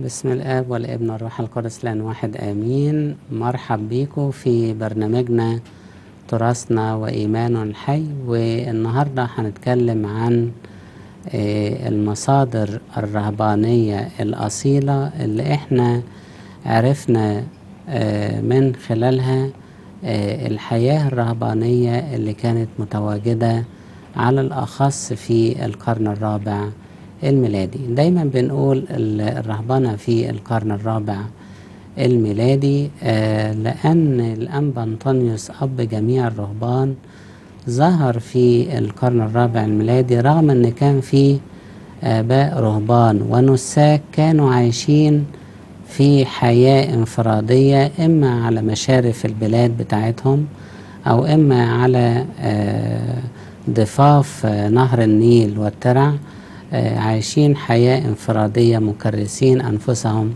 بسم الآب والابن والروح القدس لأن واحد آمين مرحب بيكم في برنامجنا تراثنا وإيمان الحي والنهاردة هنتكلم عن آه، المصادر الرهبانية الأصيلة اللي احنا عرفنا آه، من خلالها آه، الحياة الرهبانية اللي كانت متواجدة على الأخص في القرن الرابع الميلادي دايما بنقول ال- الرهبنة في القرن الرابع الميلادي آه، لأن الأنبا أنطونيوس أب جميع الرهبان ظهر في القرن الرابع الميلادي رغم أن كان في آباء رهبان ونساك كانوا عايشين في حياة انفرادية إما على مشارف البلاد بتاعتهم أو إما على آه، ضفاف آه، نهر النيل والترع آه، عايشين حياة انفرادية مكرسين أنفسهم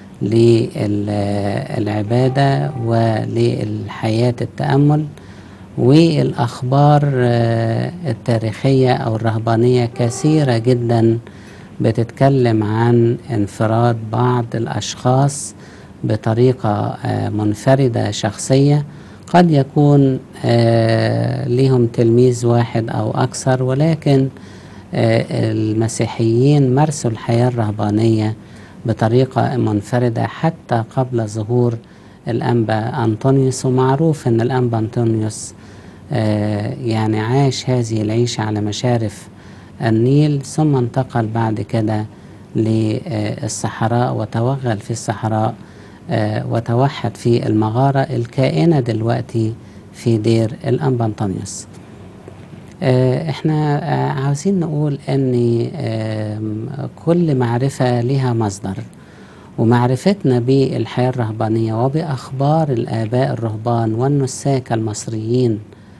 للعبادة وللحياة التأمل والأخبار آه، التاريخية أو الرهبانية كثيرة جدا بتتكلم عن انفراد بعض الأشخاص بطريقة آه، منفردة شخصية قد يكون آه، ليهم تلميذ واحد أو أكثر ولكن آه، المسيحيين مارسوا الحياة الرهبانية بطريقة منفردة حتى قبل ظهور الأنبا أنطونيوس ومعروف أن الأنبا أنطونيوس آه، يعني عاش هذه العيشة على مشارف النيل ثم انتقل بعد كده للصحراء وتوغل في الصحراء آه، وتوحد في المغارة الكائنة دلوقتي في دير الأنبا أنطونيوس آه، احنا آه، عاوزين نقول ان آم، كل معرفة لها مصدر ومعرفتنا بالحياة الرهبانية وبأخبار الآباء الرهبان والنساك المصريين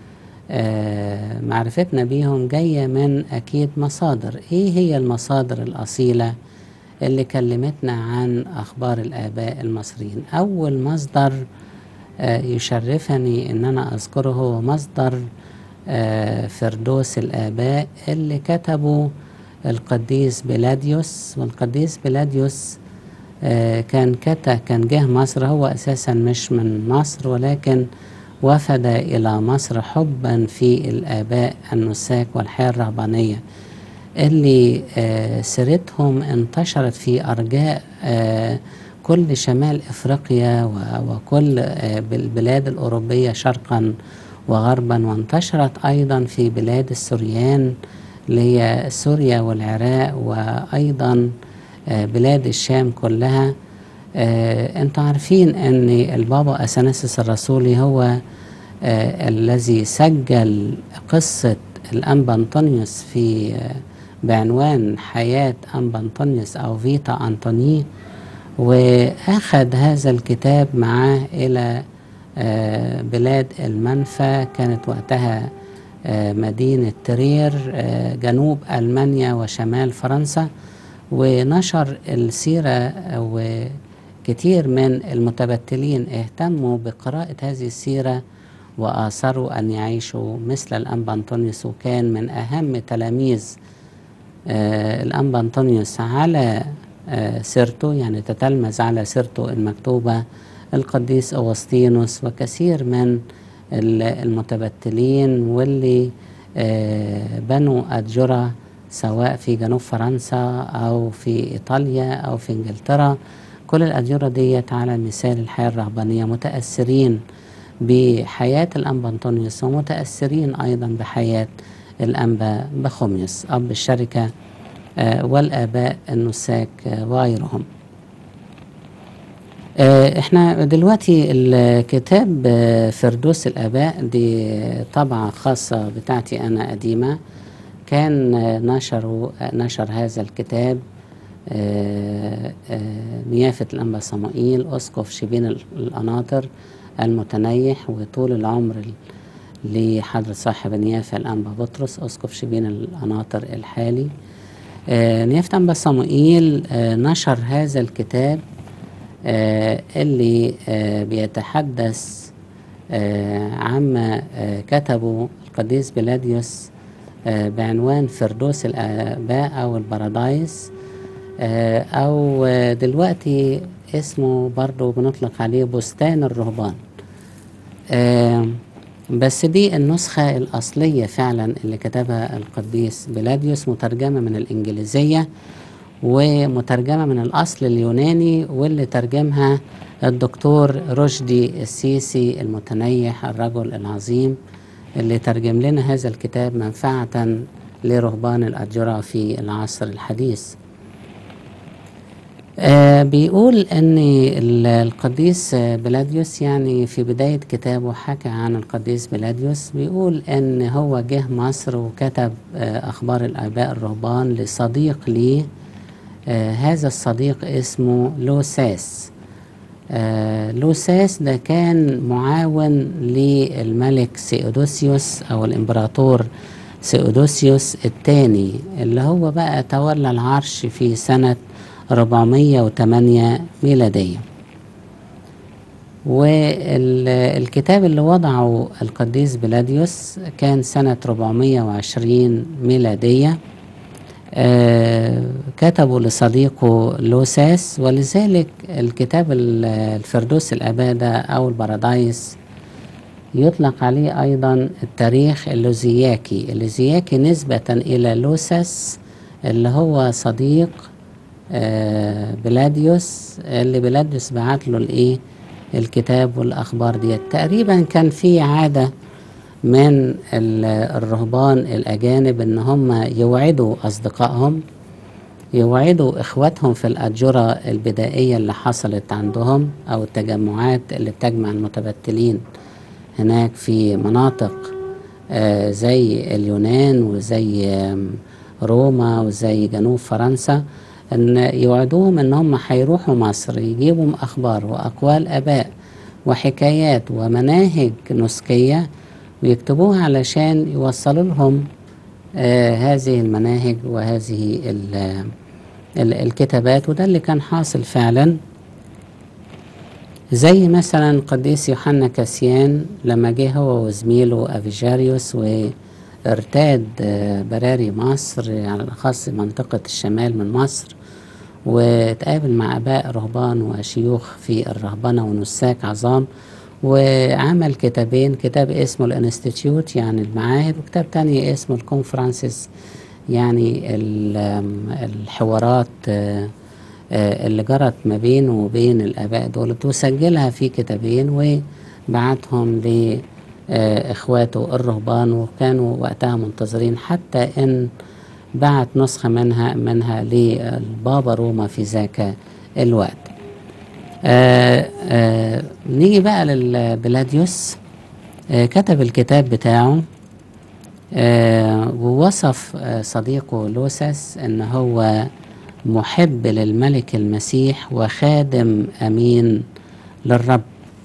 آه، معرفتنا بيهم جاية من أكيد مصادر إيه هي المصادر الأصيلة اللي كلمتنا عن أخبار الآباء المصريين أول مصدر آه، يشرفني إن أنا أذكره هو مصدر آه، فردوس الآباء اللي كتبه القديس بلاديوس والقديس بلاديوس آه، كان كتا كان جه مصر هو أساسا مش من مصر ولكن وفد إلى مصر حبا في الآباء النساك والحياة الرهبانية اللي آه، سيرتهم انتشرت في أرجاء آه، كل شمال إفريقيا و- وكل آه، البلاد الأوروبية شرقا وغربا وانتشرت أيضا في بلاد السوريان اللي هي سوريا والعراق وأيضا آه، بلاد الشام كلها آه، انتوا عارفين ان البابا اثناسيس الرسولي هو آه، الذي سجل قصة الأنبا أنطونيوس في آه، بعنوان حياة أنبا أنطونيوس أو فيتا أنطوني وأخذ هذا الكتاب معاه إلى آه، بلاد المنفى كانت وقتها آه، مدينة ترير آه، جنوب ألمانيا وشمال فرنسا ونشر السيرة وكتير من المتبتلين اهتموا بقراءة هذه السيرة وآثروا أن يعيشوا مثل الأنبا أنطونيوس وكان من أهم تلاميذ آه، الأنبا أنطونيوس على آه، سيرته يعني تتلمذ على سيرته المكتوبة القديس أوسطينوس وكثير من ال- المتبتلين واللي آه، بنوا أدجرة سواء في جنوب فرنسا أو في إيطاليا أو في إنجلترا كل الأدجرة ديت على مثال الحياة الرهبانية متأثرين بحياة الأنبا أنطونيوس ومتأثرين أيضا بحياة الأنبا بخوميوس أب الشركة آه، والآباء النساك آه، وغيرهم آه، احنا دلوقتي الكتاب آه، فردوس الآباء دي طبعة خاصة بتاعتي أنا قديمة كان آه، نشروا آه، نشر هذا الكتاب آه، آه، نيافة الأنبا صموئيل أسقف شبين ال- القناطر المتنيح وطول العمر ال- لحضرة صاحب النيافة الأنبا بطرس أسقف شبين القناطر الحالي آه، نيافة أنبا صموئيل آه، نشر هذا الكتاب آه، اللي آه، بيتحدث آه، عما آه، كتبه القديس بلاديوس آه، بعنوان فردوس الآباء أو البرادايس آه، أو آه، دلوقتي اسمه برضو بنطلق عليه بستان الرهبان آه، بس دي النسخة الأصلية فعلا اللي كتبها القديس بلاديوس مترجمة من الإنجليزية ومترجمة من الأصل اليوناني واللي ترجمها الدكتور رشدي السيسي المتنيح الرجل العظيم اللي ترجم لنا هذا الكتاب منفعة لرهبان الأجرة في العصر الحديث آه بيقول ان ال- القديس بلاديوس يعني في بداية كتابه حكى عن القديس بلاديوس بيقول ان هو جه مصر وكتب آه اخبار الاباء الرهبان لصديق ليه آه هذا الصديق اسمه لوساس آه لوساس ده كان معاون للملك سيودوسيوس او الامبراطور سيودوسيوس الثاني اللي هو بقى تولى العرش في سنة 408 ميلادية والكتاب اللي وضعه القديس بلاديوس كان سنة 420 ميلادية آه، كتبه لصديقه لوساس ولذلك الكتاب ال- الفردوس الأبادة أو البرادايس يطلق عليه أيضا التاريخ اللوزياكي اللوزياكي نسبة إلى لوساس اللي هو صديق آه، بلاديوس اللي بلاديوس بعت له الايه الكتاب والاخبار ديت تقريبا كان في عاده من ال- الرهبان الاجانب ان هم يوعدوا اصدقائهم يوعدوا اخواتهم في الاجره البدائيه اللي حصلت عندهم او التجمعات اللي بتجمع المتبتلين هناك في مناطق آه، زي اليونان وزي آم، روما وزي جنوب فرنسا ان يوعدوهم ان هم هيروحوا مصر يجيبوا اخبار واقوال اباء وحكايات ومناهج نسكيه ويكتبوها علشان يوصلوا لهم آه هذه المناهج وهذه ال- ال- الكتابات وده اللي كان حاصل فعلا زي مثلا قديس يوحنا كاسيان لما جه هو وزميله افيجاريوس وارتاد آه، براري مصر على الاخص منطقه الشمال من مصر وتقابل مع اباء رهبان وشيوخ في الرهبنه ونساك عظام وعمل كتابين كتاب اسمه الانستيتيوت يعني المعاهد وكتاب تاني اسمه الكونفرانسز يعني ال- الحوارات آه، آه، اللي جرت ما بينه وبين الآباء دول وسجلها في كتابين وبعتهم لإخواته الرهبان وكانوا وقتها منتظرين حتى إن بعت نسخة منها منها للبابا روما في ذاك الوقت آه آه نيجي بقى للبلاديوس آه كتب الكتاب بتاعه آه ووصف آه صديقه لوسس ان هو محب للملك المسيح وخادم امين للرب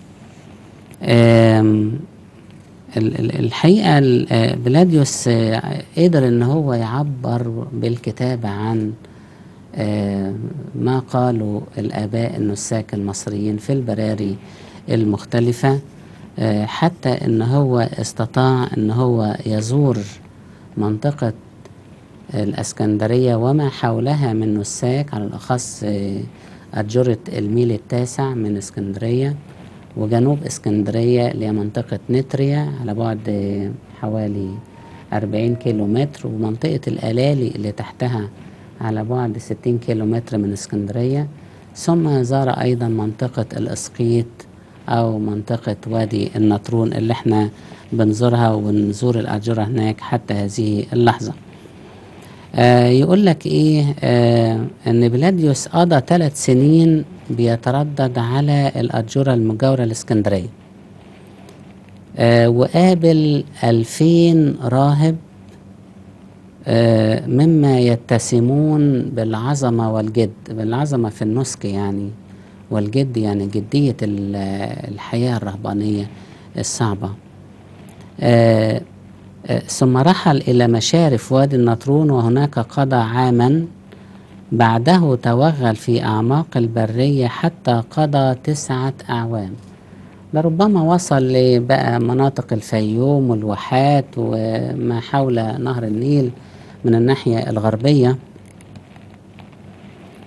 آم، ال- ال- الحقيقه ال- آه، بلاديوس آه، قدر ان هو يعبر بالكتابه عن آه، ما قاله الاباء النساك المصريين في البراري المختلفه آه، حتى ان هو استطاع ان هو يزور منطقه الاسكندريه وما حولها من نساك على الاخص آه، أجرة الميل التاسع من اسكندريه وجنوب اسكندريه اللي هي منطقه نتريا على بعد آه، حوالي 40 كيلو متر ومنطقه الالالي اللي تحتها على بعد 60 كيلو متر من اسكندريه ثم زار ايضا منطقه الاسقيط او منطقه وادي النطرون اللي احنا بنزورها ونزور الاجره هناك حتى هذه اللحظه آه يقول لك ايه آه ان بلاديوس قضى ثلاث سنين بيتردد على الأجرة المجاورة لاسكندرية آه وقابل ألفين راهب آه مما يتسمون بالعظمة والجد بالعظمة في النسك يعني والجد يعني جدية ال- الحياة الرهبانية الصعبة آه آه، ثم رحل إلى مشارف وادي النطرون وهناك قضى عاما بعده توغل في أعماق البرية حتى قضى تسعة أعوام لربما وصل لبقى مناطق الفيوم والواحات وما حول نهر النيل من الناحية الغربية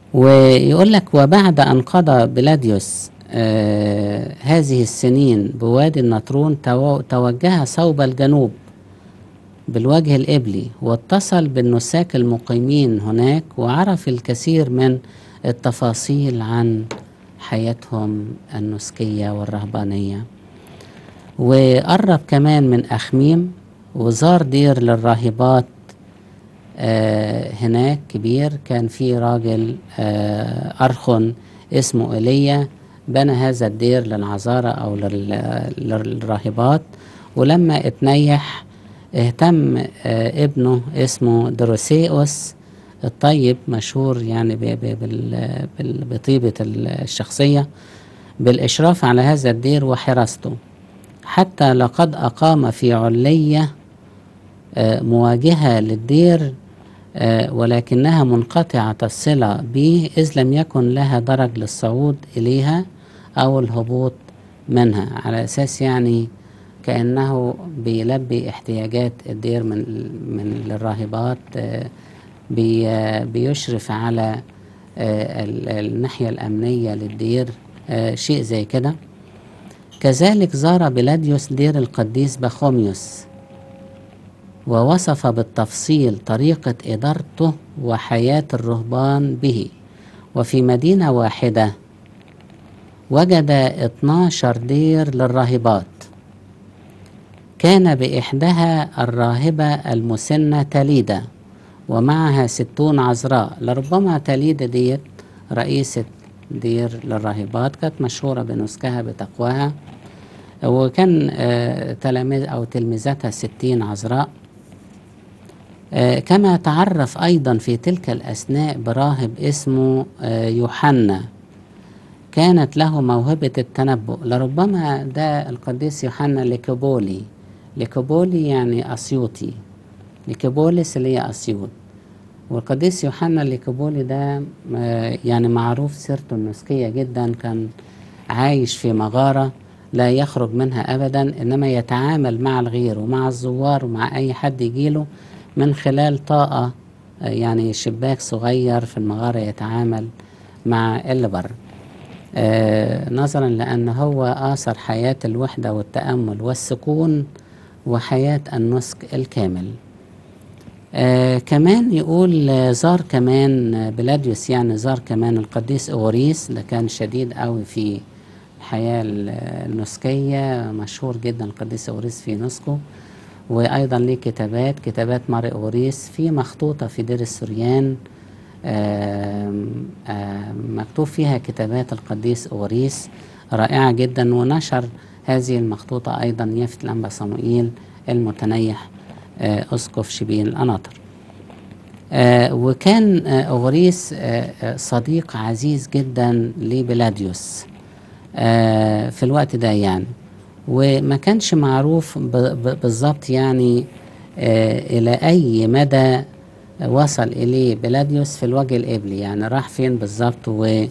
ويقول لك وبعد أن قضى بلاديوس آه هذه السنين بوادي النطرون تو- توجه صوب الجنوب بالوجه الإبلي واتصل بالنساك المقيمين هناك وعرف الكثير من التفاصيل عن حياتهم النسكية والرهبانية وقرب كمان من أخميم وزار دير للراهبات آه هناك كبير كان في راجل آه أرخن اسمه إيليا بنى هذا الدير للعذارى أو لل- للراهبات ولما اتنيح اهتم آه ابنه اسمه دروسيوس الطيب مشهور يعني ب- ب- بال- بال- بطيبة الشخصية بالإشراف على هذا الدير وحراسته حتى لقد أقام في علية آه، مواجهة للدير آه، ولكنها منقطعة الصلة به إذ لم يكن لها درج للصعود إليها أو الهبوط منها على أساس يعني كأنه بيلبي احتياجات الدير من من للراهبات آه، بي آه، بيشرف على آه، ال- الناحية الأمنية للدير آه، شيء زي كده كذلك زار بلاديوس دير القديس بخوميوس ووصف بالتفصيل طريقة إدارته وحياة الرهبان به وفي مدينة واحدة وجد 12 دير للراهبات كان بإحداها الراهبة المسنة تليدة ومعها ستون عذراء لربما تليدة ديت رئيسة دير للراهبات كانت مشهورة بنسكها بتقواها وكان آه، تلاميذ أو تلميذتها ستين عذراء آه، كما تعرف أيضا في تلك الأثناء براهب اسمه آه، يوحنا كانت له موهبة التنبؤ لربما ده القديس يوحنا ليكوبولي ليكوبولي يعني أسيوطي ليكوبوليس اللي هي أسيوط والقديس يوحنا ليكوبولي ده آه، يعني معروف سيرته النسكية جدا كان عايش في مغارة لا يخرج منها أبدا إنما يتعامل مع الغير ومع الزوار ومع أي حد يجيله من خلال طاقة آه، يعني شباك صغير في المغارة يتعامل مع اللي بره آه، نظرا لأن هو آثر حياة الوحدة والتأمل والسكون وحياة النسك الكامل آه كمان يقول آه، زار كمان آه، بلاديوس يعني زار كمان القديس أوريس ده كان شديد قوي في الحياة ال- النسكية مشهور جدا القديس أوريس في نسكه وأيضا ليه كتابات كتابات ماري أوريس في مخطوطة في دير السريان آم، آم، مكتوب فيها كتابات القديس أوريس رائعة جدا ونشر هذه المخطوطة أيضا يافت الأنبا صموئيل المتنيح آه، أسقف شبين القناطر آه، وكان آه، أوريس آه، آه، صديق عزيز جدا لبلاديوس آه، في الوقت ده يعني وما كانش معروف ب- ب- بالظبط يعني آه، إلى أي مدى وصل إليه بلاديوس في الوجه القبلي يعني راح فين بالظبط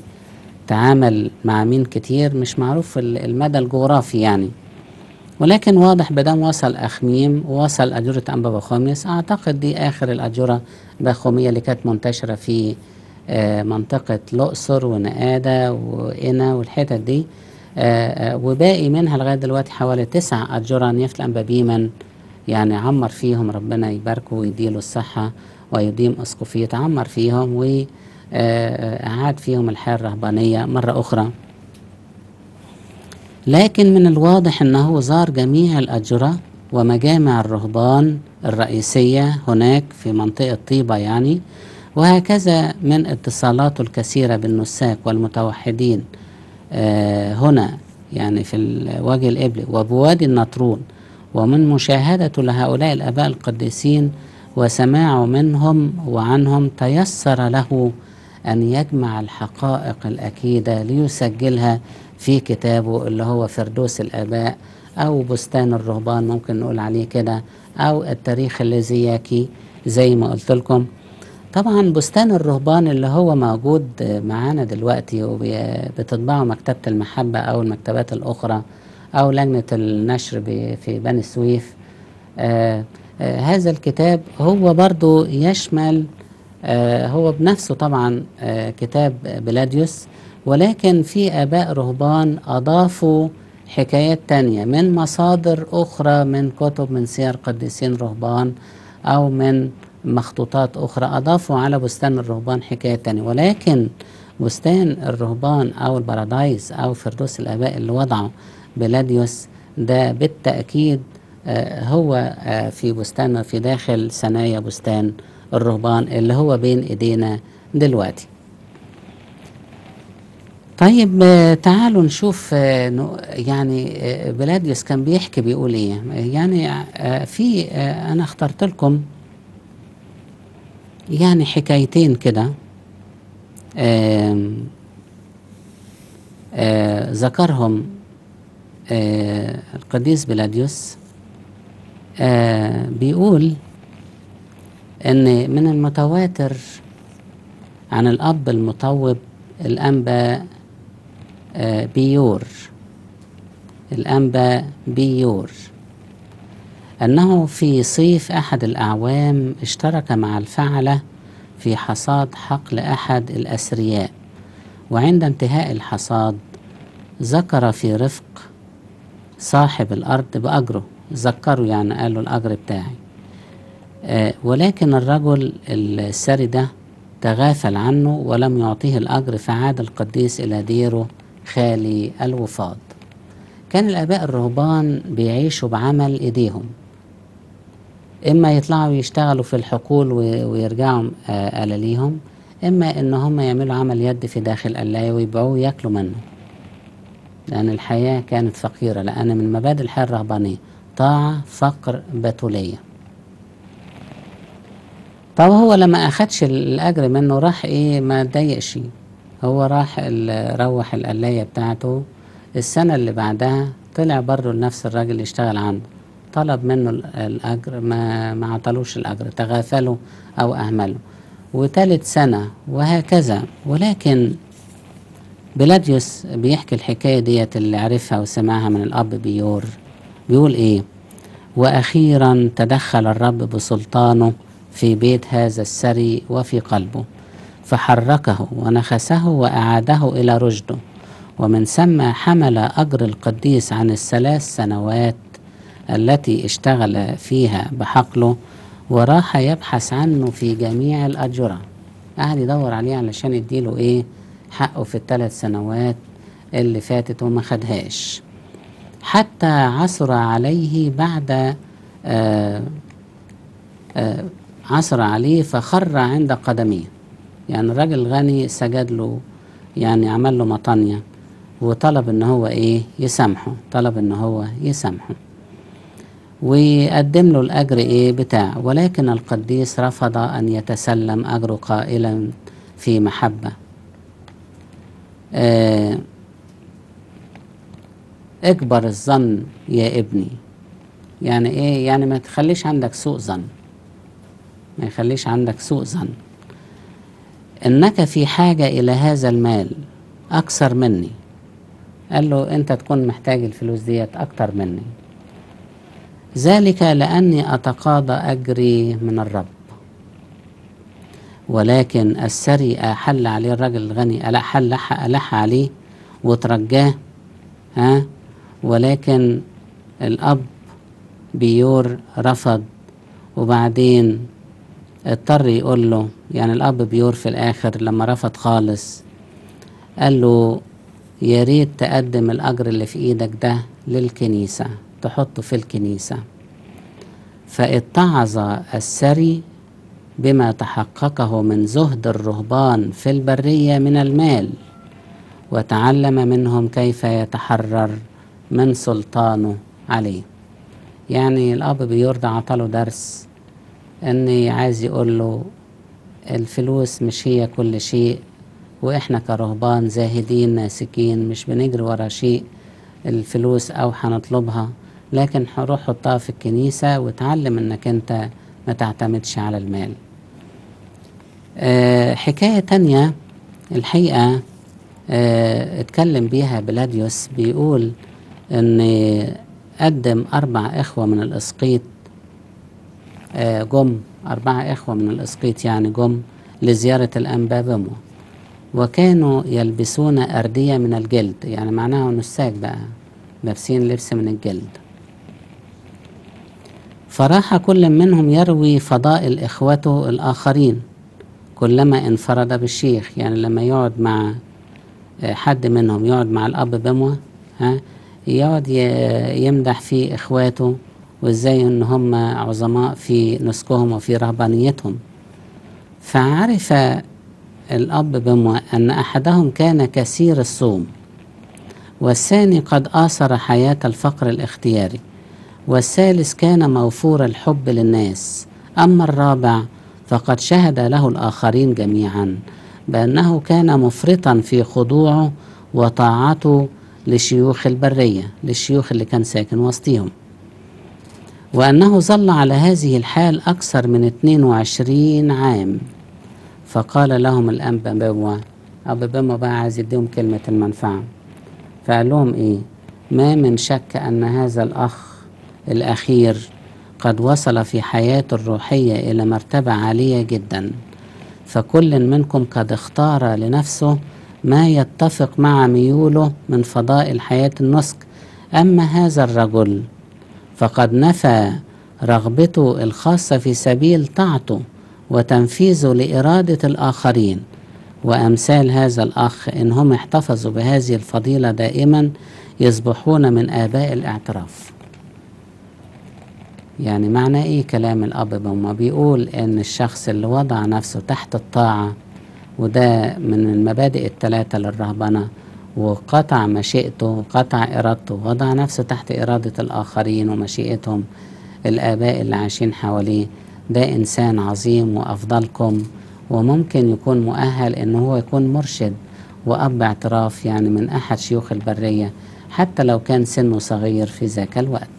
وتعامل مع مين كتير مش معروف في ال- المدى الجغرافي يعني ولكن واضح بدم وصل أخميم ووصل أجورة أنبا بخوميس أعتقد دي آخر الأجورة بخومية اللي كانت منتشرة في آه، منطقة الأقصر ونقادة وقنا والحتت دي آه، آه، وباقي منها لغاية دلوقتي حوالي تسع أجورة نيافة الأنبا بيمن يعني عمر فيهم ربنا يباركه ويديله الصحة ويديم أسقفية عمر فيهم وأعاد فيهم الحياة الرهبانية مرة أخرى لكن من الواضح أنه زار جميع الأجرة ومجامع الرهبان الرئيسية هناك في منطقة طيبة يعني وهكذا من اتصالاته الكثيرة بالنساك والمتوحدين آه، هنا يعني في الوجه الإبلي وبوادي النطرون ومن مشاهدته لهؤلاء الآباء القديسين وسماعه منهم وعنهم تيسر له أن يجمع الحقائق الأكيدة ليسجلها في كتابه اللي هو فردوس الآباء أو بستان الرهبان ممكن نقول عليه كده أو التاريخ الليزياكي زي ما قلت لكم طبعا بستان الرهبان اللي هو موجود معانا دلوقتي وبتطبعه مكتبة المحبة أو المكتبات الأخرى أو لجنة النشر ب- في بني سويف آه آه هذا الكتاب هو برضو يشمل آه، هو بنفسه طبعا آه، كتاب بلاديوس ولكن في آباء رهبان أضافوا حكايات تانية من مصادر أخرى من كتب من سير قديسين رهبان أو من مخطوطات أخرى أضافوا على بستان الرهبان حكايات تانية ولكن بستان الرهبان أو البارادايس أو فردوس الآباء اللي وضعه بلاديوس ده بالتأكيد آه، هو آه، في بستان في داخل ثنايا بستان الرهبان اللي هو بين ايدينا دلوقتي طيب آه، تعالوا نشوف آه، نو- يعني آه، بلاديوس كان بيحكي بيقول ايه يعني آه، في آه، انا اخترت لكم يعني حكايتين كده آم، آه، ذكرهم آه، القديس بلاديوس آه، بيقول ان من المتواتر عن الاب المطوب الانبا آه، بيور الانبا بيور انه في صيف احد الاعوام اشترك مع الفعله في حصاد حقل احد الاثرياء وعند انتهاء الحصاد ذكر في رفق صاحب الارض باجره ذكره يعني قال له الاجر بتاعي آه، ولكن الرجل السري ده تغافل عنه ولم يعطيه الأجر فعاد القديس إلى ديره خالي الوفاض كان الآباء الرهبان بيعيشوا بعمل إيديهم إما يطلعوا يشتغلوا في الحقول و- ويرجعوا آه، ألاليهم إما إن هم يعملوا عمل يد في داخل قلاية ويبيعوه وياكلوا منه لأن الحياة كانت فقيرة لأن من مبادئ الحياة الرهبانية طاعة فقر بتولية طب هو لما أخدش الأجر منه راح إيه ما اتضايقش هو راح ال- روح القلاية بتاعته السنة اللي بعدها طلع برضه لنفس الراجل اللي اشتغل عنده طلب منه ال- الأجر ما ما عطلوش الأجر تغافلوا أو أهملوا وتالت سنة وهكذا ولكن بلاديوس بيحكي الحكاية ديت اللي عرفها وسمعها من الأب بيور بيقول إيه وأخيرا تدخل الرب بسلطانه في بيت هذا السري وفي قلبه فحركه ونخسه وأعاده إلى رشده ومن ثم حمل أجر القديس عن الثلاث سنوات التي اشتغل فيها بحقله وراح يبحث عنه في جميع الأجرة قعد يدور عليه علشان يديله إيه حقه في الثلاث سنوات اللي فاتت وما خدهاش حتى عثر عليه بعد آه آه عثر عليه فخر عند قدميه يعني الراجل غني سجد له يعني عمل له مطانية وطلب ان هو ايه يسامحه طلب ان هو يسامحه وقدم له الاجر ايه بتاعه ولكن القديس رفض ان يتسلم اجره قائلا في محبة آه اكبر الظن يا ابني يعني ايه يعني ما تخليش عندك سوء ظن ما يخليش عندك سوء ظن انك في حاجة الى هذا المال اكثر مني قال له انت تكون محتاج الفلوس ديت اكتر مني ذلك لاني اتقاضى اجري من الرب ولكن السري احل عليه الرجل الغني ألح ألح, ألح عليه وترجاه ها ولكن الاب بيور رفض وبعدين اضطر يقول له يعني الاب بيور في الاخر لما رفض خالص قال له يا ريت تقدم الاجر اللي في ايدك ده للكنيسه تحطه في الكنيسه فاتعظ السري بما تحققه من زهد الرهبان في البريه من المال وتعلم منهم كيف يتحرر من سلطانه عليه يعني الاب بيرضى عطاله درس اني عايز يقول له الفلوس مش هي كل شيء واحنا كرهبان زاهدين ناسكين مش بنجري ورا شيء الفلوس او هنطلبها لكن هروح حطها في الكنيسة وتعلم انك انت ما تعتمدش على المال أه حكاية تانية الحقيقة أه اتكلم بيها بلاديوس بيقول ان قدم اربع اخوة من الاسقيط أه جم اربعة اخوة من الاسقيط يعني جم لزيارة الأنبا بموة وكانوا يلبسون أردية من الجلد يعني معناها نساك بقى لابسين لبس من الجلد فراح كل منهم يروي فضائل إخوته الآخرين كلما انفرد بالشيخ يعني لما يقعد مع آه، حد منهم يقعد مع الأب بموة ها يقعد ي- يمدح في إخواته وإزاي إن هم عظماء في نسكهم وفي رهبانيتهم فعرف الأب بموة أن أحدهم كان كثير الصوم والثاني قد آثر حياة الفقر الاختياري والثالث كان موفور الحب للناس أما الرابع فقد شهد له الآخرين جميعا بأنه كان مفرطا في خضوعه وطاعته لشيوخ البرية للشيوخ اللي كان ساكن وسطهم وأنه ظل على هذه الحال أكثر من 22 عام فقال لهم الأنبا بموة أبو بموة بقى عايز يديهم كلمة المنفعة فقال لهم إيه ما من شك أن هذا الأخ الأخير قد وصل في حياته الروحية إلى مرتبة عالية جدا فكل منكم قد اختار لنفسه ما يتفق مع ميوله من فضائل حياة النسك أما هذا الرجل فقد نفى رغبته الخاصة في سبيل طاعته وتنفيذه لإرادة الآخرين وأمثال هذا الأخ إن هم احتفظوا بهذه الفضيلة دائما يصبحون من آباء الاعتراف يعني معنى إيه كلام الأب بما بيقول إن الشخص اللي وضع نفسه تحت الطاعة وده من المبادئ الثلاثة للرهبنة وقطع مشيئته وقطع إرادته وضع نفسه تحت إرادة الآخرين ومشيئتهم الآباء اللي عايشين حواليه ده إنسان عظيم وأفضلكم وممكن يكون مؤهل إن هو يكون مرشد وأب اعتراف يعني من أحد شيوخ البرية حتى لو كان سنه صغير في ذاك الوقت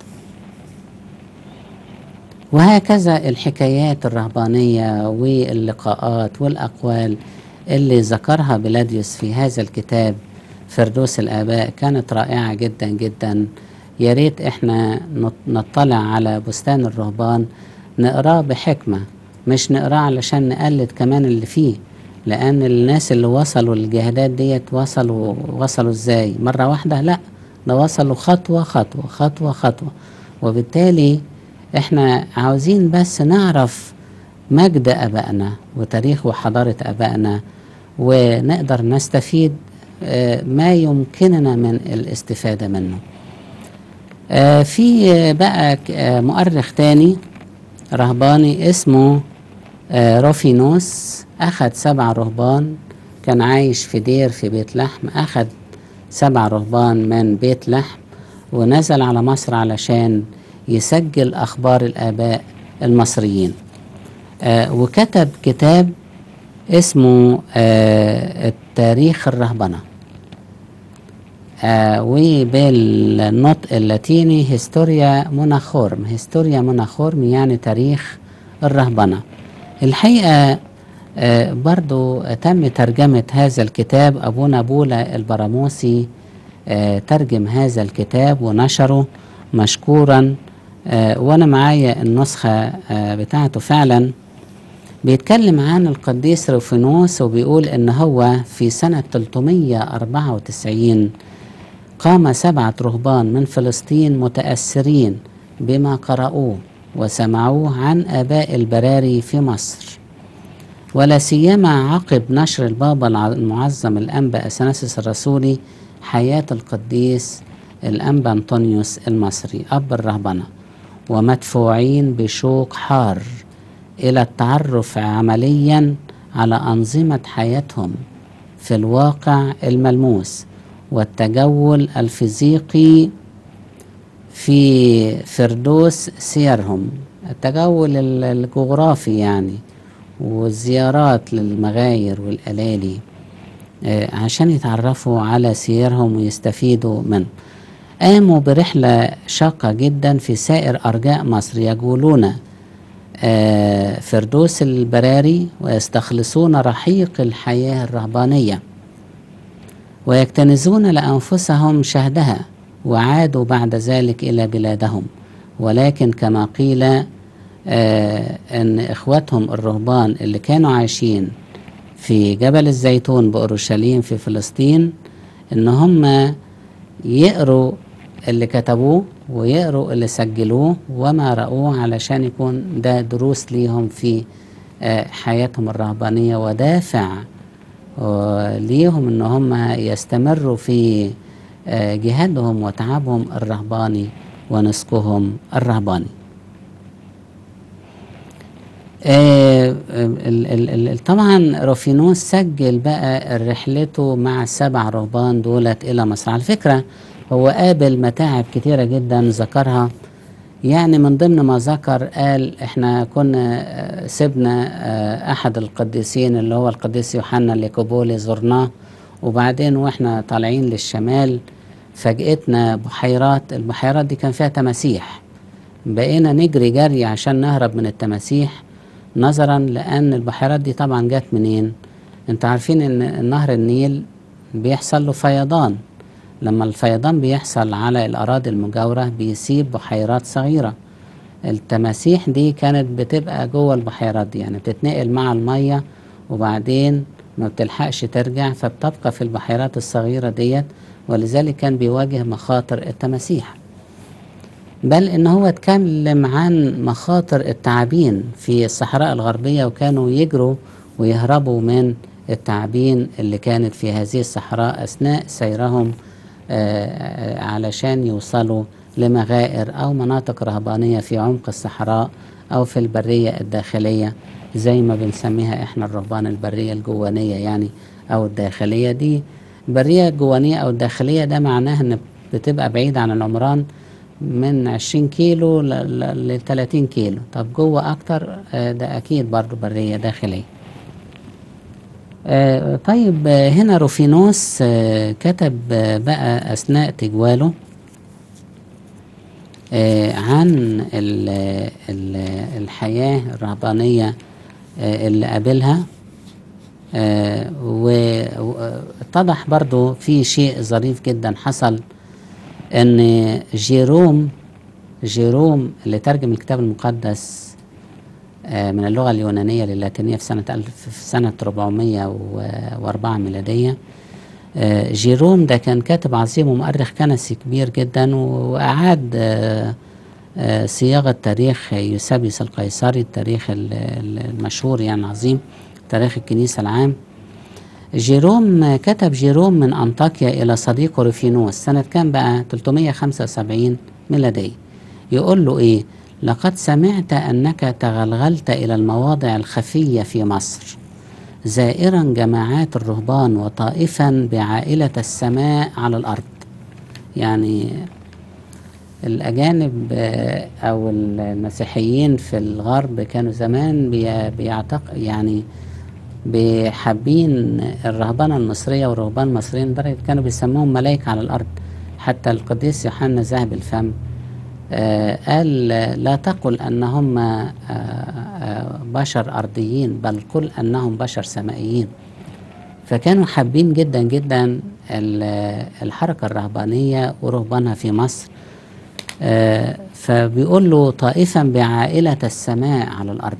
وهكذا الحكايات الرهبانية واللقاءات والأقوال اللي ذكرها بلاديوس في هذا الكتاب فردوس الآباء كانت رائعة جدا جدا يا ريت احنا نط- نطلع على بستان الرهبان نقراه بحكمة مش نقراه علشان نقلد كمان اللي فيه لأن الناس اللي وصلوا للجهادات ديت وصلوا وصلوا ازاي مرة واحدة لا ده وصلوا خطوة خطوة خطوة خطوة وبالتالي احنا عاوزين بس نعرف مجد أبائنا وتاريخ وحضارة أبائنا ونقدر نستفيد آه، ما يمكننا من الاستفادة منه آه، في آه، بقى ك- آه، مؤرخ تاني رهباني اسمه آه، روفينوس أخد سبع رهبان كان عايش في دير في بيت لحم أخد سبع رهبان من بيت لحم ونزل على مصر علشان يسجل أخبار الآباء المصريين آه، وكتب كتاب اسمه آه، التاريخ الرهبنة آه وبالنطق اللاتيني هيستوريا موناخورم هيستوريا موناخورم يعني تاريخ الرهبنة الحقيقة آه برضو تم ترجمة هذا الكتاب أبونا بولا البراموسي آه ترجم هذا الكتاب ونشره مشكورا آه وأنا معايا النسخة آه بتاعته فعلا بيتكلم عن القديس روفينوس وبيقول ان هو في سنة 394 قام سبعة رهبان من فلسطين متأثرين بما قرأوه وسمعوه عن آباء البراري في مصر ولا سيما عقب نشر البابا الع- المعظم الأنبا أثناسيس الرسولي حياة القديس الأنبا أنطونيوس المصري أب الرهبنة ومدفوعين بشوق حار إلى التعرف عمليا على أنظمة حياتهم في الواقع الملموس والتجول الفيزيقي في فردوس سيرهم التجول ال- الجغرافي يعني والزيارات للمغاير والألالي آه، عشان يتعرفوا على سيرهم ويستفيدوا منه قاموا برحلة شاقة جدا في سائر أرجاء مصر يجولون آه، فردوس البراري ويستخلصون رحيق الحياة الرهبانية ويكتنزون لأنفسهم شهدها وعادوا بعد ذلك إلى بلادهم ولكن كما قيل آه، أن إخوتهم الرهبان اللي كانوا عايشين في جبل الزيتون بأورشليم في فلسطين إن هم يقروا اللي كتبوه ويقروا اللي سجلوه وما رأوه علشان يكون ده دروس ليهم في آه، حياتهم الرهبانية ودافع آه، ليهم ان هم يستمروا في آه، جهادهم وتعبهم الرهباني ونسكهم الرهباني آه، ال- ال- ال- طبعا روفينوس سجل بقى رحلته مع السبع رهبان دولت الى مصر على فكره هو قابل متاعب كتيره جدا ذكرها يعني من ضمن ما ذكر قال احنا كنا آه، سيبنا آه، احد القديسين اللي هو القديس يوحنا الليكوبولي زرناه وبعدين واحنا طالعين للشمال فاجئتنا بحيرات البحيرات دي كان فيها تماسيح بقينا نجري جري عشان نهرب من التماسيح نظرا لان البحيرات دي طبعا جت منين انتوا عارفين ان نهر النيل بيحصل له فيضان لما الفيضان بيحصل على الاراضي المجاوره بيسيب بحيرات صغيره التماسيح دي كانت بتبقى جوه البحيرات دي يعني بتتنقل مع الميه وبعدين ما بتلحقش ترجع فبتبقى في البحيرات الصغيره ديت ولذلك كان بيواجه مخاطر التماسيح بل ان هو اتكلم عن مخاطر التعابين في الصحراء الغربية وكانوا يجروا ويهربوا من التعابين اللي كانت في هذه الصحراء اثناء سيرهم آه، علشان يوصلوا لمغائر او مناطق رهبانية في عمق الصحراء او في البرية الداخلية زي ما بنسميها احنا الرهبان البرية الجوانية يعني او الداخلية دي البرية الجوانية او الداخلية ده معناه ان بتبقى بعيد عن العمران من 20 كيلو ل 30 كيلو طب جوه اكتر آه، ده اكيد برضو برية داخلية آه، طيب آه، هنا روفينوس آه، كتب آه، بقى اثناء تجواله آه، عن ال ال الحياة الرهبانية آه، اللي قابلها آه، و- واتضح برضو في شيء ظريف جدا حصل ان جيروم جيروم اللي ترجم الكتاب المقدس آه، من اللغة اليونانية للاتينية في سنة ألف في سنة 404 ميلادية آه، جيروم ده كان كاتب عظيم ومؤرخ كنسي كبير جدا و- وأعاد آه، آه، صياغة تاريخ يوسابيوس القيصري التاريخ ال- ال- المشهور يعني عظيم تاريخ الكنيسة العام جيروم كتب جيروم من أنطاكيا إلى صديقه روفينوس سنة كام بقى 375 ميلادية يقول له إيه لقد سمعت أنك تغلغلت إلى المواضع الخفية في مصر زائرا جماعات الرهبان وطائفا بعائلة السماء على الأرض يعني الأجانب آه، أو المسيحيين في الغرب كانوا زمان بي- بيعتق يعني بحابين الرهبنة المصرية والرهبان المصريين لدرجة كانوا بيسموهم ملائكة على الأرض حتى القديس يوحنا ذهب الفم آه، قال لا تقل أنهم آه، آه، بشر أرضيين بل قل أنهم بشر سمائيين فكانوا حابين جدا جدا ال- الحركة الرهبانية ورهبانها في مصر آه، فبيقول له طائفا بعائلة السماء على الأرض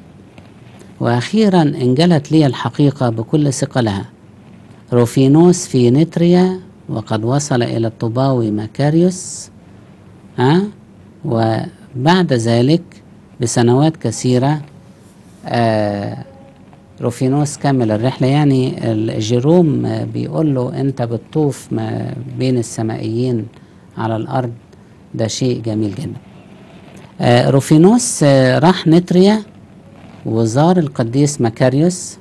وأخيرا انجلت لي الحقيقة بكل ثقلها روفينوس في نتريا وقد وصل إلى الطباوي مكاريوس ها وبعد ذلك بسنوات كثيرة آه روفينوس كمل الرحلة يعني الجيروم آه، بيقول له أنت بتطوف ما بين السمائيين على الأرض ده شيء جميل جدا آه روفينوس آه راح نتريا وزار القديس مكاريوس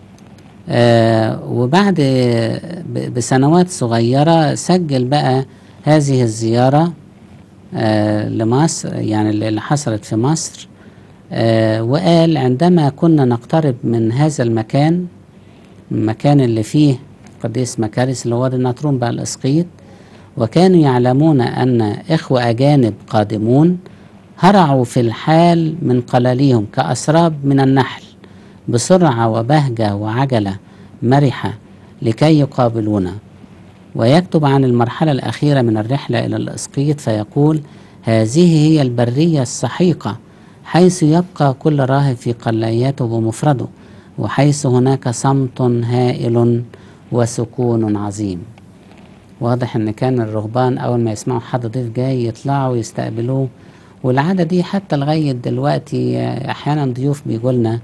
آه وبعد ب- بسنوات صغيرة سجل بقى هذه الزيارة آه لمصر يعني اللي حصلت في مصر آه وقال عندما كنا نقترب من هذا المكان المكان اللي فيه القديس مكاريس اللي هو وادي النطرون بقى الاسقيط وكانوا يعلمون أن إخوة أجانب قادمون هرعوا في الحال من قلاليهم كأسراب من النحل بسرعة وبهجة وعجلة مرحة لكي يقابلونا ويكتب عن المرحلة الأخيرة من الرحلة إلى الإسقيط فيقول هذه هي البرية السحيقة حيث يبقى كل راهب في قلاياته بمفرده وحيث هناك صمت هائل وسكون عظيم واضح ان كان الرهبان اول ما يسمعوا حد ضيف جاي يطلعوا يستقبلوه والعادة دي حتى لغاية دلوقتي احيانا ضيوف بيجولنا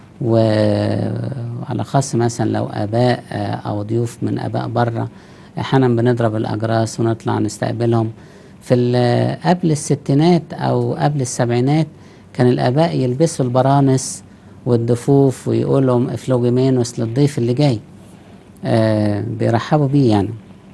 وعلى خاص مثلا لو اباء او ضيوف من اباء بره احيانا بنضرب الاجراس ونطلع نستقبلهم في ال- قبل الستينات او قبل السبعينات كان الاباء يلبسوا البرانس والدفوف ويقولوا افلوجيمينوس للضيف اللي جاي آه بيرحبوا بيه يعني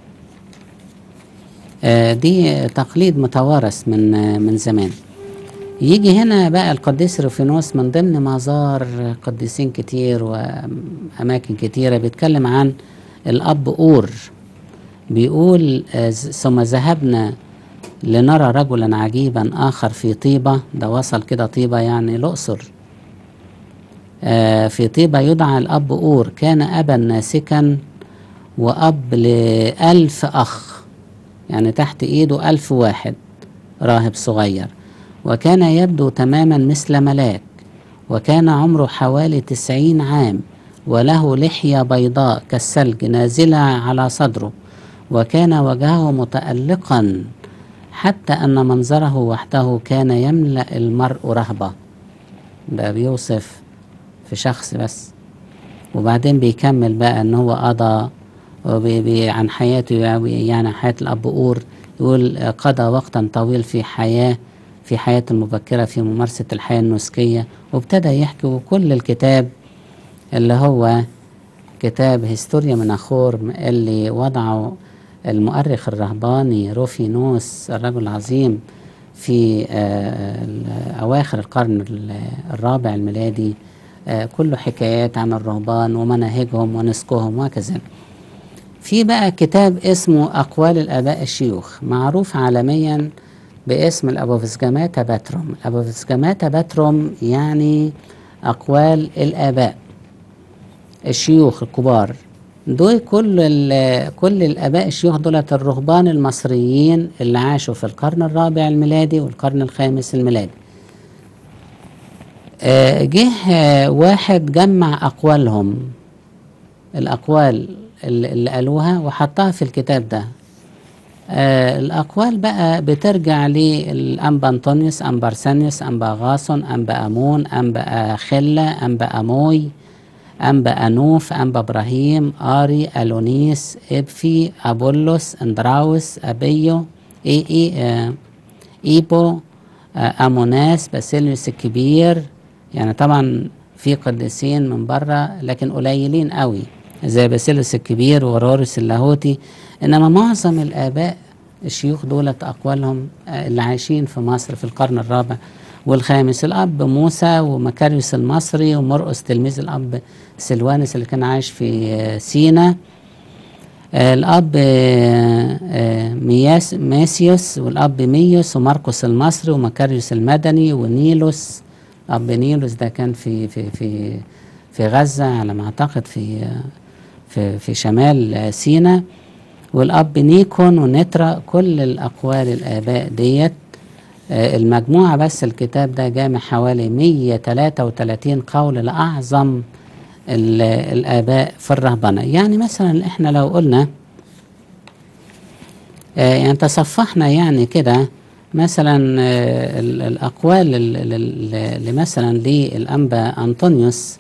آه دي تقليد متوارث من آه من زمان يجي هنا بقى القديس روفينوس من ضمن مزار قديسين كتير وأماكن كتيرة بيتكلم عن الأب أور بيقول آه، ز- ثم ذهبنا لنرى رجلا عجيبا آخر في طيبة ده وصل كده طيبة يعني الأقصر آه، في طيبة يدعى الأب أور كان أبا ناسكا وأب لألف أخ يعني تحت إيده ألف واحد راهب صغير وكان يبدو تماما مثل ملاك وكان عمره حوالي تسعين عام وله لحية بيضاء كالثلج نازلة على صدره وكان وجهه متألقا حتى أن منظره وحده كان يملأ المرء رهبة ده بيوصف في شخص بس وبعدين بيكمل بقى ان هو قضى وبي- بي- عن حياته يعني حياة الأب أور يقول قضى وقتا طويل في حياة في حياته المبكرة في ممارسة الحياة النسكية وابتدى يحكي وكل الكتاب اللي هو كتاب هيستوريا مناخور اللي وضعه المؤرخ الرهباني روفينوس الرجل العظيم في آه، ال- أواخر القرن ال- الرابع الميلادي آه، كله حكايات عن الرهبان ومناهجهم ونسكهم وهكذا في بقى كتاب اسمه أقوال الآباء الشيوخ معروف عالميا باسم الأبوفسجاماتا باتروم الأبوفسجاماتا باتروم يعني أقوال الآباء الشيوخ الكبار دول كل ال- كل الآباء الشيوخ دولت الرهبان المصريين اللي عاشوا في القرن الرابع الميلادي والقرن الخامس الميلادي آه، جه آه، واحد جمع أقوالهم الأقوال اللي اللي قالوها وحطها في الكتاب ده آه الأقوال بقى بترجع للأنبا أنطونيوس أنبا أرسانيوس أنبا غاصون أنبا أمون أنبا خلة أنبا أموي أنبا أنوف أنبا إبراهيم آري ألونيس إبفي أبولس أندراوس أبيو إي إي آه إيبو آه أموناس باسيليوس الكبير يعني طبعا في قديسين من بره لكن قليلين قوي زي باسيليوس الكبير وغرورس اللاهوتي انما معظم الاباء الشيوخ دولت اقوالهم آه، اللي عايشين في مصر في القرن الرابع والخامس الاب موسى ومكاريوس المصري ومرقس تلميذ الاب سلوانس اللي كان عايش في آه، سينا آه، الاب آه، آه، مياس ماسيوس والاب ميوس وماركوس المصري ومكاريوس المدني ونيلوس اب نيلوس ده كان في في في في غزه على ما اعتقد في آه، في في شمال آه، سينا والاب نيكون ونترا كل الاقوال الاباء ديت آه، المجموعه بس الكتاب ده جامع حوالي 133 قول لاعظم ال- الآباء في الرهبنة يعني مثلا إحنا لو قلنا آه، يعني تصفحنا يعني كده مثلا آه، ال- الأقوال ال- ال- ال- اللي مثلا للأنبا أنطونيوس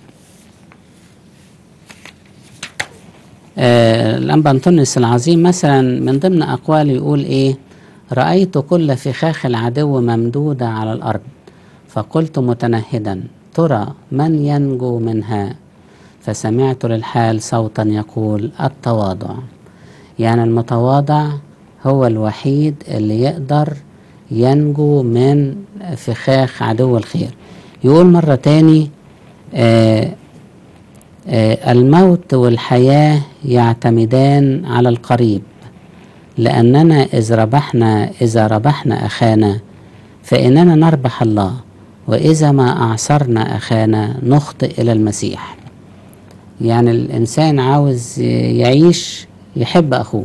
آه، الأنبا أنطونيوس العظيم مثلا من ضمن أقواله يقول إيه رأيت كل فخاخ العدو ممدودة على الأرض فقلت متنهدا ترى من ينجو منها فسمعت للحال صوتا يقول التواضع يعني المتواضع هو الوحيد اللي يقدر ينجو من فخاخ عدو الخير يقول مرة تاني آه آه الموت والحياة يعتمدان على القريب لأننا إذ ربحنا إذا ربحنا أخانا فإننا نربح الله وإذا ما أعصرنا أخانا نخطئ إلى المسيح يعني الإنسان عاوز يعيش يحب أخوه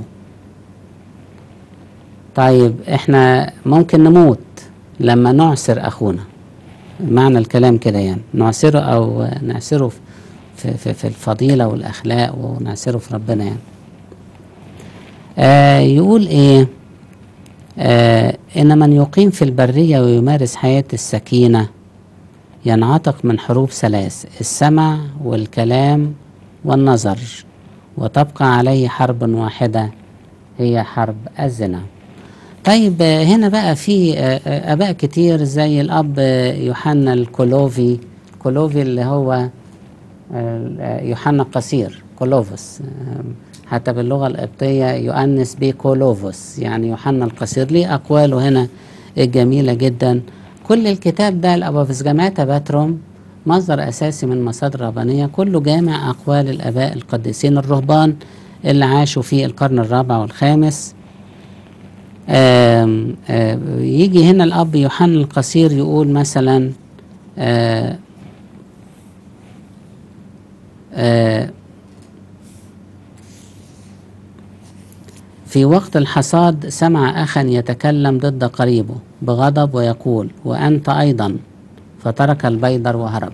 طيب إحنا ممكن نموت لما نعسر أخونا معنى الكلام كده يعني نعسره أو نعسره في, في, في الفضيلة والأخلاق ونعسره في ربنا يعني آه يقول إيه آه إن من يقيم في البرية ويمارس حياة السكينة ينعتق من حروب ثلاث السمع والكلام والنظر وتبقى عليه حرب واحدة هي حرب الزنا طيب آه، هنا بقى في آه، آه، آباء كتير زي الأب آه، يوحنا الكولوفي كولوفي اللي هو آه، يوحنا القصير كولوفوس آه، حتى باللغة القبطية يؤنس بكولوفوس يعني يوحنا القصير ليه أقواله هنا جميلة جدا كل الكتاب ده الأبافس جامعة باتروم مصدر أساسي من مصادر رهبانية كله جامع أقوال الآباء القديسين الرهبان اللي عاشوا في القرن الرابع والخامس آم آم يجي هنا الأب يوحنا القصير يقول مثلا آه آه في وقت الحصاد سمع أخا يتكلم ضد قريبه بغضب ويقول وأنت أيضا فترك البيدر وهرب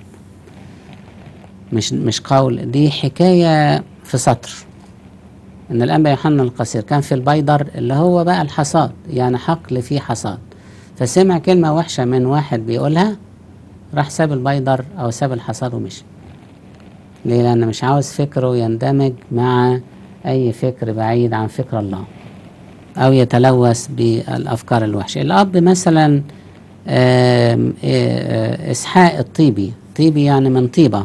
مش مش قول دي حكاية في سطر ان الانبا يوحنا القصير كان في البيدر اللي هو بقى الحصاد يعني حقل فيه حصاد فسمع كلمة وحشة من واحد بيقولها راح ساب البيدر او ساب الحصاد ومشي ليه لان مش عاوز فكره يندمج مع اي فكر بعيد عن فكر الله او يتلوث بالافكار الوحشة الاب مثلا آم، آه، آه، اسحاق الطيبي طيبي يعني من طيبه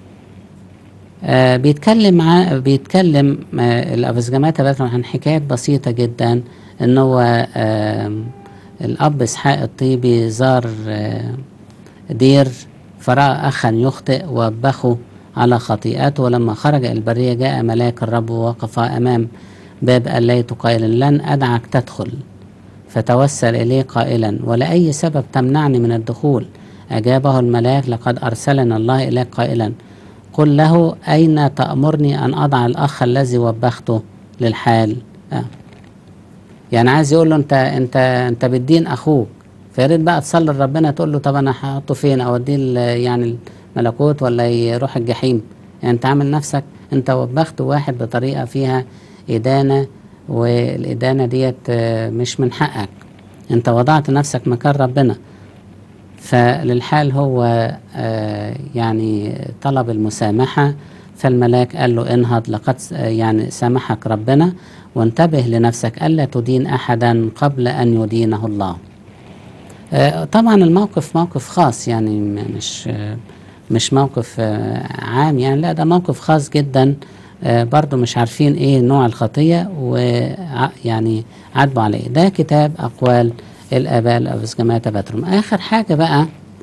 آه بيتكلم مع بيتكلم آه الافزجامات باترون عن حكايات بسيطة جدا ان هو آه الاب اسحاق الطيبي زار آه دير فرأى اخا يخطئ وبخه على خطيئته ولما خرج إلى البرية جاء ملاك الرب ووقف امام باب الليت قائلا لن ادعك تدخل فتوسل اليه قائلا ولاي سبب تمنعني من الدخول اجابه الملاك لقد ارسلنا الله اليك قائلا قل له أين تأمرني أن أضع الأخ الذي وبخته للحال آه. يعني عايز يقول له أنت أنت أنت بتدين أخوك فيا ريت بقى تصلي لربنا تقول له طب أنا هحطه فين أوديه ال- يعني الملكوت ولا يروح الجحيم يعني أنت عامل نفسك أنت وبخت واحد بطريقة فيها إدانة والإدانة ديت آه، مش من حقك أنت وضعت نفسك مكان ربنا فللحال هو آه، يعني طلب المسامحة فالملاك قال له انهض لقد س- يعني سامحك ربنا وانتبه لنفسك ألا تدين أحدا قبل أن يدينه الله آه، طبعا الموقف موقف خاص يعني م- مش آه، مش موقف آه، عام يعني لا ده موقف خاص جدا آه، برضو مش عارفين ايه نوع الخطية ويعني عاتبوا عليه ده كتاب أقوال الآباء الأفسجمات باتروم آخر حاجة بقى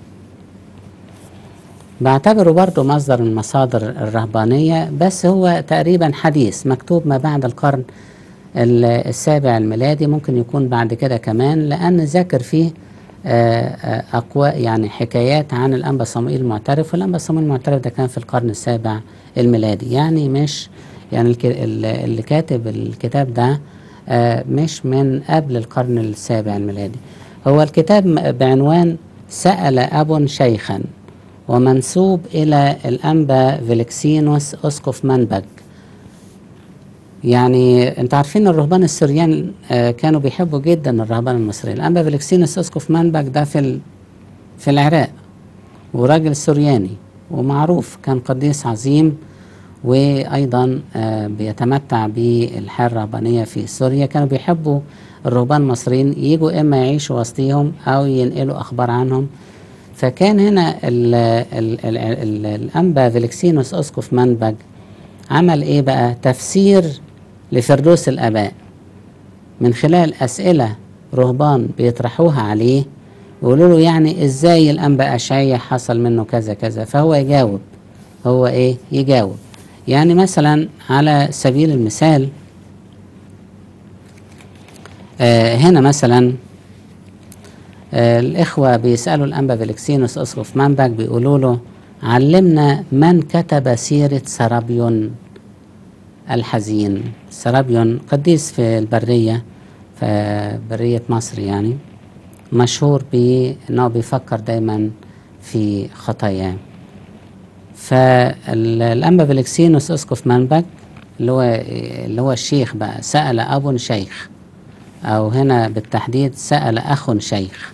بعتبره برضو مصدر من مصادر الرهبانية بس هو تقريبا حديث مكتوب ما بعد القرن ال- السابع الميلادي ممكن يكون بعد كده كمان لأن ذاكر فيه آه، آه، أقوى يعني حكايات عن الأنبا صموئيل المعترف والأنبا صموئيل المعترف ده كان في القرن السابع الميلادي يعني مش يعني الك- ال- اللي كاتب الكتاب ده آه، مش من قبل القرن السابع الميلادي هو الكتاب م- بعنوان سأل أب شيخا ومنسوب إلى الأنبا فيلكسينوس أسقف منبج يعني انت عارفين الرهبان السوريان آه، كانوا بيحبوا جدا الرهبان المصرية الأنبا فيلكسينوس أسقف منبج ده في ال- في العراق وراجل سورياني ومعروف كان قديس عظيم وأيضا آه، بيتمتع بالحياة الرهبانية في سوريا كانوا بيحبوا الرهبان المصريين يجوا إما يعيشوا وسطيهم أو ينقلوا أخبار عنهم فكان هنا ال ال ال ال الأنبا فيلكسينوس أسقف منبج عمل إيه بقى تفسير لفردوس الآباء من خلال أسئلة رهبان بيطرحوها عليه ويقولوا له يعني إزاي الأنبا أشعية حصل منه كذا كذا فهو يجاوب هو إيه يجاوب يعني مثلا على سبيل المثال آه هنا مثلا آه الإخوة بيسألوا الأنبا فيلكسينوس أسقف منبج بيقولوا له علمنا من كتب سيرة سرابيون الحزين سرابيون قديس في البرية في برية مصر يعني مشهور بأنه بيفكر دايما في خطاياه فالأنبا فيلكسينوس أسقف منبك اللي هو اللي هو الشيخ بقى سأل أب شيخ أو هنا بالتحديد سأل أخ شيخ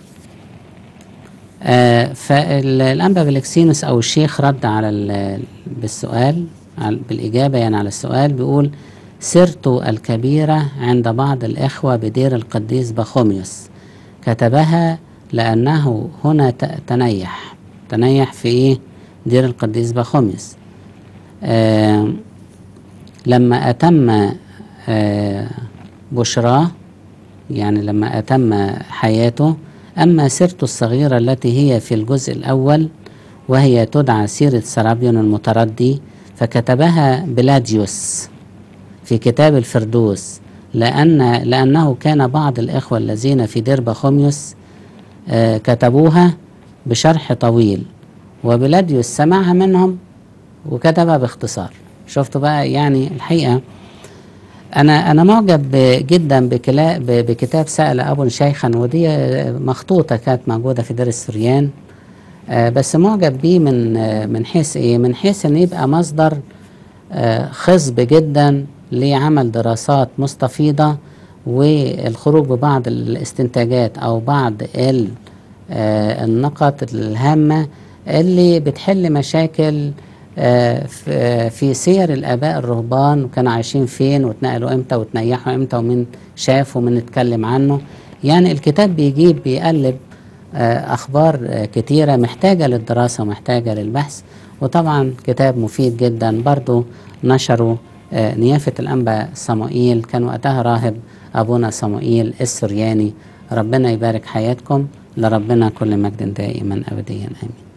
آه فالأنبا فيلكسينوس أو الشيخ رد على ال- بالسؤال على- بالإجابة يعني على السؤال بيقول سرت الكبيرة عند بعض الإخوة بدير القديس بخوميوس كتبها لأنه هنا ت- تنيح تنيح في إيه؟ دير القديس بخوميوس آه لما أتم آه بشراه يعني لما أتم حياته أما سيرته الصغيرة التي هي في الجزء الأول وهي تدعى سيرة سرابيون المتردي فكتبها بلاديوس في كتاب الفردوس لأن لأنه كان بعض الإخوة الذين في دير بخوميوس آه، كتبوها بشرح طويل وبلاديوس سمعها منهم وكتبها باختصار شفتوا بقى يعني الحقيقة أنا أنا معجب جدا بكلا ب- بكتاب سأل أبو شيخا ودي مخطوطة كانت موجودة في دير السريان آه، بس معجب بيه من آه، من حيث إيه؟ من حيث إن يبقى مصدر آه، خصب جدا لعمل دراسات مستفيضة والخروج ببعض الاستنتاجات أو بعض ال- آه، النقط الهامة اللي بتحل مشاكل آه، ف- آه، في سير الآباء الرهبان وكانوا عايشين فين واتنقلوا امتى وتنيحوا امتى ومين شاف ومين اتكلم عنه يعني الكتاب بيجيب بيقلب آه، أخبار آه، كتيرة محتاجة للدراسة ومحتاجة للبحث وطبعا كتاب مفيد جدا برضو نشره آه، نيافة الأنبا صموئيل كان وقتها راهب أبونا صموئيل السرياني ربنا يبارك حياتكم لربنا كل مجد دائما أبديا آمين